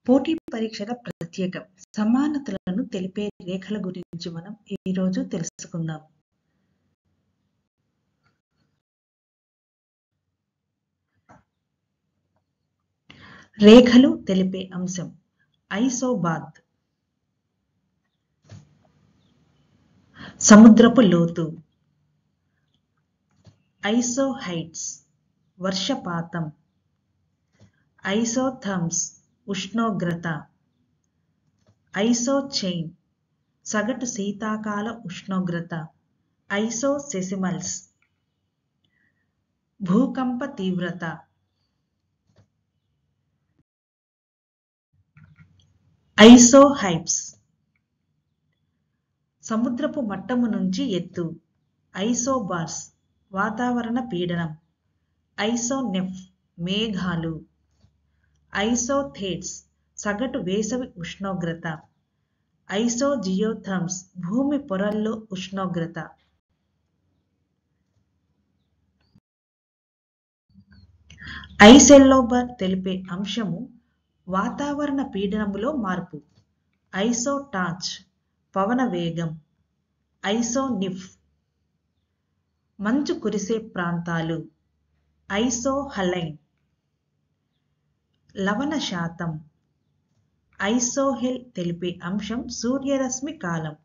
పోటీ పరీక్షల ప్రత్యేకం సమానతలను తెలిపే రేఖల గురించి మనం ఈరోజు తెలుసుకుందాం రేఖలు తెలిపే అంశం ఐసోబాద్ సముద్రపు లోతు ఐసో హైట్స్ వర్షపాతం ఐసోథర్మ్స్ ఉష్ణోగ్రత ఐసో చైన్ సగటు శీతాకాల ఉష్ణోగ్రత ఐసో సెసిమల్స్ భూకంప తీవ్రత ఐసో హైప్స్ సముద్రపు మట్టము నుంచి ఎత్తు ఐసోబార్స్ వాతావరణ పీడనం ఐసోనెఫ్ మేఘాలు ఐసోథేట్స్ సగటు వేసవి ఉష్ణోగ్రత ఐసోజియోథర్మ్స్ భూమి పొరల్లో ఉష్ణోగ్రత ఐసెల్లోబర్ తెలిపే అంశము వాతావరణ పీడనములో మార్పు ఐసోటాచ్ పవన వేగం ఐసోనిఫ్ మంచు కురిసే ప్రాంతాలు ఐసోహలైన్ లవణ శాతం ఐసోహెల్ తెలిపే అంశం సూర్యరశ్మి కాలం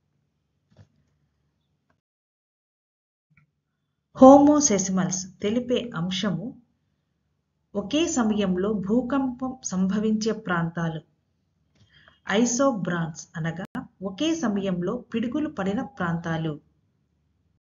హోమోసెసిమల్స్ తెలిపే అంశము ఒకే సమయంలో భూకంపం సంభవించే ప్రాంతాలు ఐసోబ్రాన్స్ అనగా ఒకే సమయంలో పిడుగులు పడిన ప్రాంతాలు